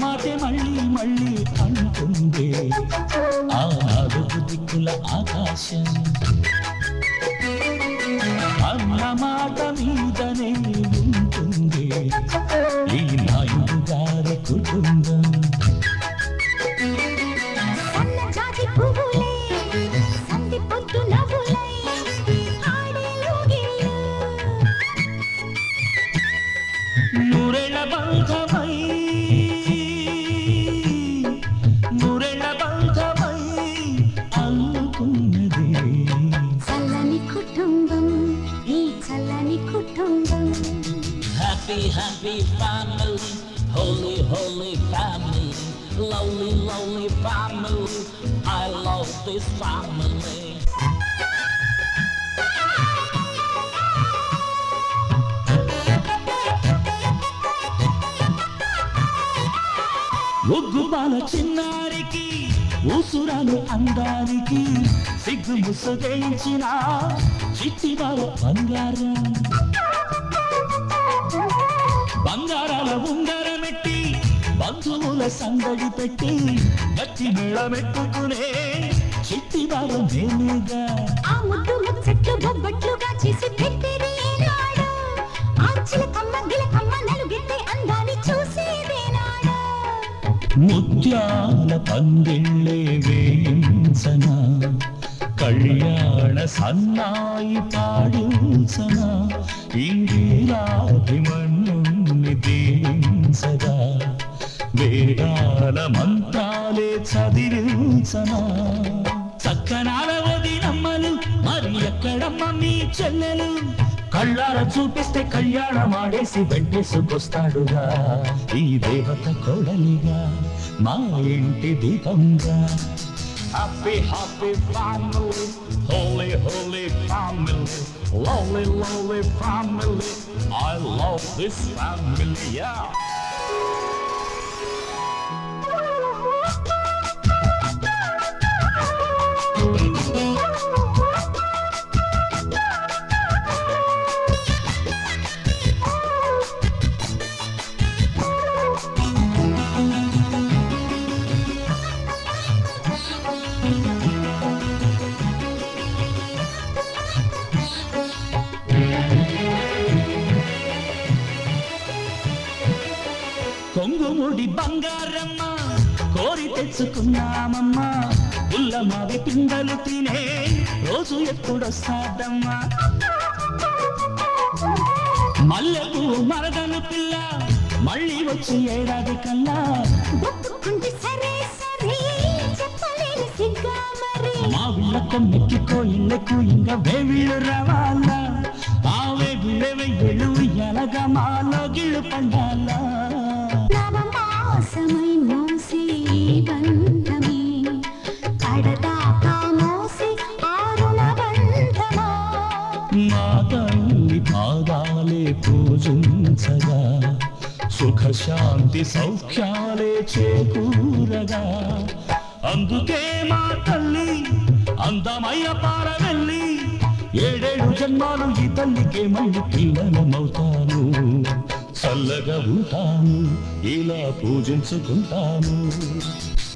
మాటే మళ్ళీ మళ్ళీ అంటుంది ఆ నాలుగు దిక్కుల ఆకాశం అన్న మాట మీదనే ఉంటుంది ఈ నాయుడు గారి కుటుంబం సన్నజాజి పువ్వులే సంధి పొద్దు నవ్వులై ఆడేలుగిల్లు నూరెళ్ళ బంధమై నూరెళ్ళ బంధమై అల్లుకున్నది చల్లని కుటుంబం ఈ చల్లని కుటుంబం Happy, happy family, holy, holy family, lovely, lovely family. I love this family. ఒగ్గు బాల చిన్నారికి ఊసురాలు అందానికి సిగ్గు ముసుగేయించిన చిట్టి బాల బంగారం బంగారాల ఉంగరమెట్టి బంధువుల సందడి పెట్టి గట్టి మేళమెట్టుకునే చిట్టి బాల మేలుగా ఆ ముద్దు ముచ్చట్లు బొబ్బట్లుగా చేసి పెట్టేది ఏనాడు ఆ చిలకమ్మ గిలకమ్మ నలుగెత్తే అందాన్ని చూసేదేనాడు ముత్యాల పందిళ్ళే వేయించన కళ్యాణ సన్నాయి పాడించన ఇంగిలాభిమన్యుణ్ణి దీవించగా వేదాల మంత్రాలే చదివించనా చక్కనాల వదినమ్మలు మరి ఎక్కడమ్మ మీ చెల్లెలు కళ్ళార చూపిస్తే కళ్యాణం ఆడేసి వెంటేసుకొస్తాడుగా ఈ దేవత కోడలిగా మా ఇంటి దీపంగా happy happy family holy holy family lovely lovely family I love this family యా కొంగుముడి బంగారమ్మ కోరి తెచ్చుకున్నామమ్మా ఉల్లమావి పిందలు తినే రోజు ఎప్పుడొస్తాదమ్మా మల్లెపు మరదలు పిల్ల మళ్ళీ వచ్చి ఏడాది కల్లా ఒప్పుకుంటే సరే సరే చెప్పలేని సిగ్గా మరి మా వీళ్ళకు మెక్కికో ఇళ్ళకు ఇంకా వేవిళ్ళు రావాలా ఆ వేవిళ్ళే వెయ్యలు ఎలగా మాలో గిళ్ళు పండాలా నవమాసమై మోసే ఈ బంధమే కడదాకా మోసే ఆరుణ బంధమా మా తల్లి పాదాలే పూజించగా సుఖ శాంతి సౌఖ్యాలే చేకూరగా అందుకే మా తల్లి అందమయ్య పారవెల్లి ఏడేడు జన్మాలు ఈ తల్లికే మళ్ళీ పిల్లలమవుతాను చల్లగా ఉంటాను ఇలా పూజించుకుంటాను